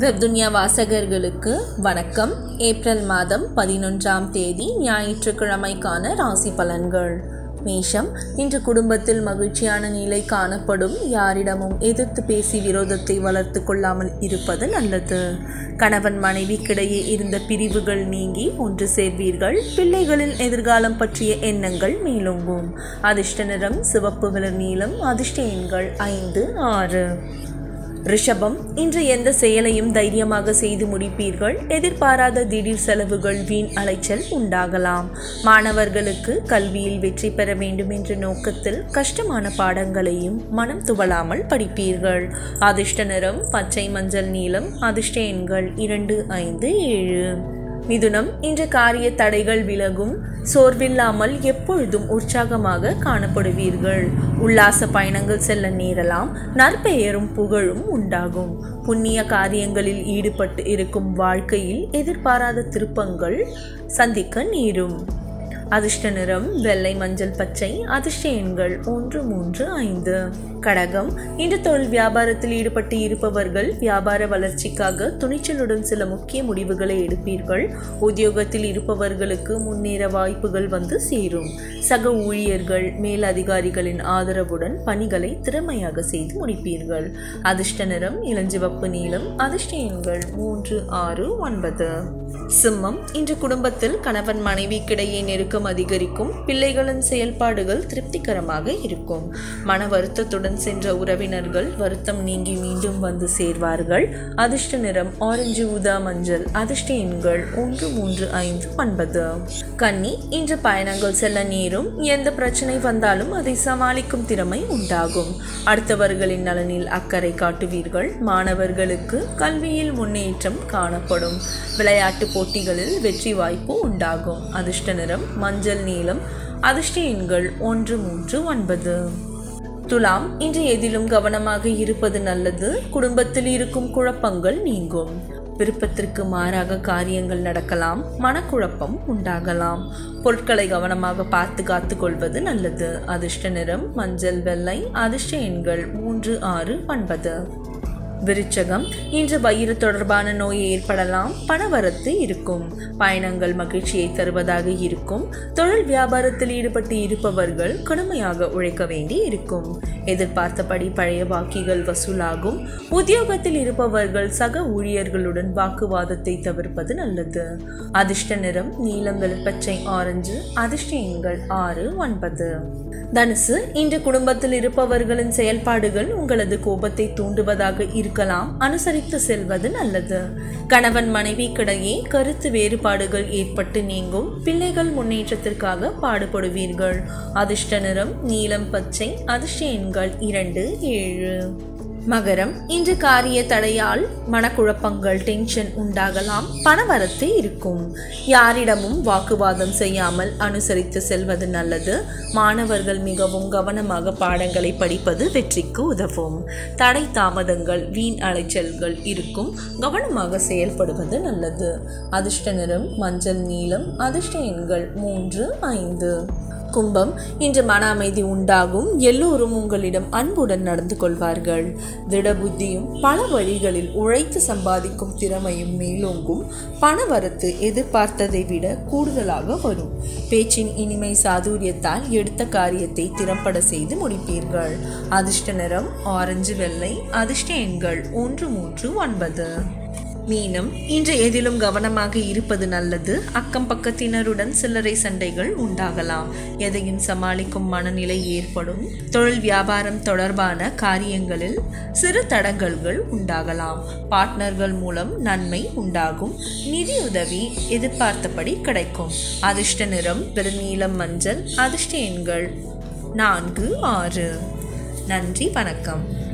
வெப்துன்யா வாசகர்களுக்கு வணக்கம் ஏப்ரல் மாதம் பதினொன்றாம் தேதி ஞாயிற்றுக்கிழமைக்கான ராசி பலன்கள் மேஷம் இன்று குடும்பத்தில் மகிழ்ச்சியான நிலை காணப்படும் யாரிடமும் எதிர்த்து பேசி விரோதத்தை வளர்த்து கொள்ளாமல் இருப்பது நல்லது கணவன் மனைவிக்கிடையே இருந்த பிரிவுகள் நீங்கி ஒன்று சேர்வீர்கள் பிள்ளைகளின் எதிர்காலம் பற்றிய எண்ணங்கள் மேலோங்கும் அதிர்ஷ்ட நிறம் சிவப்பு விளர் நீளம் அதிர்ஷ்ட எண்கள் ஐந்து ஆறு ரிஷபம் இன்று எந்த செயலையும் தைரியமாக செய்து முடிப்பீர்கள் எதிர்பாராத திடீர் செலவுகள் வீண் அலைச்சல் உண்டாகலாம் மாணவர்களுக்கு கல்வியில் வெற்றி பெற வேண்டும் என்ற நோக்கத்தில் கஷ்டமான பாடங்களையும் மனம் துவளாமல் படிப்பீர்கள் அதிர்ஷ்ட நிறம் பச்சை மஞ்சள் நீலம் அதிர்ஷ்ட எண்கள் இரண்டு ஐந்து ஏழு மிதுனம் இன்று காரிய தடைகள் விலகும் சோர்வில்லாமல் எப்பொழுதும் உற்சாகமாக காணப்படுவீர்கள் உல்லாச பயணங்கள் செல்ல நேரலாம் நற்பெயரும் புகழும் உண்டாகும் புண்ணிய காரியங்களில் ஈடுபட்டு இருக்கும் வாழ்க்கையில் எதிர்பாராத திருப்பங்கள் சந்திக்க நேரும் அதிர்ஷ்ட நிறம் வெள்ளை மஞ்சள் பச்சை அதிர்ஷ்ட எண்கள் ஒன்று மூன்று ஐந்து கடகம் இன்று தொழில் வியாபாரத்தில் ஈடுபட்டு இருப்பவர்கள் வியாபார வளர்ச்சிக்காக துணிச்சலுடன் சில முக்கிய முடிவுகளை எடுப்பீர்கள் உத்தியோகத்தில் இருப்பவர்களுக்கு முன்னேற வாய்ப்புகள் வந்து சேரும் சக ஊழியர்கள் மேல் அதிகாரிகளின் ஆதரவுடன் பணிகளை திறமையாக செய்து முடிப்பீர்கள் அதிர்ஷ்ட நிறம் இளஞ்சிவப்பு நீளம் அதிர்ஷ்ட எண்கள் மூன்று ஆறு ஒன்பது சிம்மம் இன்று குடும்பத்தில் கணவன் மனைவிக்கிடையே நெருக்கம் அதிகரிக்கும் பிள்ளைகளின் செயல்பாடுகள் திருப்திகரமாக இருக்கும் மன வருத்தத்துடன் சென்ற உறவினர்கள் வருத்தம் நீங்கி மீண்டும் வந்து சேர்வார்கள் அதிர்ஷ்ட நிறம் ஆரஞ்சு ஊதா மஞ்சள் அதிர்ஷ்ட எண்கள் ஒன்று மூன்று ஐந்து ஒன்பது கன்னி இன்று பயணங்கள் செல்ல நேரும் எந்த பிரச்சனை வந்தாலும் அதை சமாளிக்கும் திறமை உண்டாகும் அடுத்தவர்களின் நலனில் அக்கறை காட்டுவீர்கள் மாணவர்களுக்கு கல்வியில் முன்னேற்றம் காணப்படும் விளையாட்டு போட்டிகளில் வெற்றி வாய்ப்பு உண்டாகும் அதிர்ஷ்ட நிறம் மஞ்சள் நீலம் அதிர்ஷ்ட எண்கள் ஒன்று மூன்று ஒன்பது துலாம் இன்று எதிலும் கவனமாக இருப்பது நல்லது குடும்பத்தில் இருக்கும் குழப்பங்கள் நீங்கும் விருப்பத்திற்கு மாறாக காரியங்கள் நடக்கலாம் மனக்குழப்பம் உண்டாகலாம் பொருட்களை கவனமாக பார்த்து காத்து கொள்வது நல்லது அதிர்ஷ்ட நிறம் மஞ்சள் வெள்ளை அதிர்ஷ்ட எண்கள் மூன்று ஆறு ஒன்பது விருச்சகம் இன்று வயிறு தொடர்பான நோய் ஏற்படலாம் பணவரத்து இருக்கும் பயணங்கள் மகிழ்ச்சியை தருவதாக இருக்கும் தொழில் வியாபாரத்தில் ஈடுபட்டு இருப்பவர்கள் கடுமையாக உழைக்க வேண்டி இருக்கும் எதிர்பார்த்தபடி பழைய பாக்கிகள் வசூலாகும் உத்தியோகத்தில் இருப்பவர்கள் சக ஊழியர்களுடன் வாக்குவாதத்தை தவிர்ப்பது நல்லது அதிர்ஷ்ட நிறம் நீலம் வெளுப்பச்சை ஆரஞ்சு அதிர்ஷ்ட எண்கள் ஆறு ஒன்பது தனுசு இன்று குடும்பத்தில் இருப்பவர்களின் செயல்பாடுகள் உங்களது கோபத்தை தூண்டுவதாக இருக்கலாம் அனுசரித்து செல்வது நல்லது கணவன் மனைவிக்கிடையே கருத்து வேறுபாடுகள் ஏற்பட்டு நீங்கும் பிள்ளைகள் முன்னேற்றத்திற்காக பாடுபடுவீர்கள் அதிர்ஷ்ட நிறம் நீலம் பச்சை அதிர்ஷ்ட எண்கள் இரண்டு ஏழு மகரம் இன்று காரிய தடையால் மனக்குழப்பங்கள் டென்ஷன் உண்டாகலாம் பணவரத்து இருக்கும் யாரிடமும் வாக்குவாதம் செய்யாமல் அனுசரித்து செல்வது நல்லது மாணவர்கள் மிகவும் கவனமாக பாடங்களை படிப்பது வெற்றிக்கு உதவும் தடை தாமதங்கள் வீண் அலைச்சல்கள் இருக்கும் கவனமாக செயல்படுவது நல்லது அதிர்ஷ்ட நிறம் மஞ்சள் நீலம் அதிர்ஷ்ட எண்கள் மூன்று ஐந்து கும்பம் இன்று மன அமைதி உண்டாகும் எல்லோரும் உங்களிடம் அன்புடன் நடந்து கொள்வார்கள் திட புத்தியும் பல வழிகளில் உழைத்து சம்பாதிக்கும் திறமையும் மேலோங்கும் பணவரத்து எதிர்பார்த்ததை விட கூடுதலாக வரும் பேச்சின் இனிமை சாதுரியத்தால் எடுத்த காரியத்தை திறம்பட செய்து முடிப்பீர்கள் அதிர்ஷ்ட நிறம் ஆரஞ்சு வெள்ளை அதிர்ஷ்ட எண்கள் ஒன்று மூன்று ஒன்பது மீனம் இன்று எதிலும் கவனமாக இருப்பது நல்லது அக்கம் பக்கத்தினருடன் சில்லறை சண்டைகள் உண்டாகலாம் எதையும் சமாளிக்கும் மனநிலை ஏற்படும் தொழில் வியாபாரம் தொடர்பான காரியங்களில் சிறு தடங்கல்கள் உண்டாகலாம் பார்ட்னர்கள் மூலம் நன்மை உண்டாகும் நிதியுதவி எதிர்பார்த்தபடி கிடைக்கும் அதிர்ஷ்ட நிறம் பெருநீலம் மஞ்சள் அதிர்ஷ்ட எண்கள் நான்கு ஆறு நன்றி வணக்கம்